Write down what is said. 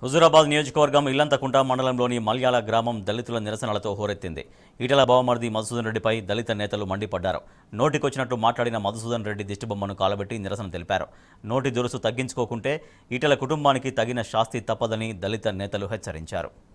హుజూరాబాద్ నియోజకవర్గం ఇల్లంతకుంట మండలంలోని మల్యాల గ్రామం దళితుల నిరసనలతో హోరెత్తింది ఈటల బావమర్ది మధుసూదన్ రెడ్డిపై దళిత నేతలు మండిపడ్డారు నోటికొచ్చినట్టు మాట్లాడిన మధుసూదన్ రెడ్డి దిష్టిబొమ్మను కాలబెట్టి నిరసన తెలిపారు నోటి దురుసు తగ్గించుకోకుంటే ఈటల కుటుంబానికి తగిన శాస్తి తప్పదని దళిత నేతలు హెచ్చరించారు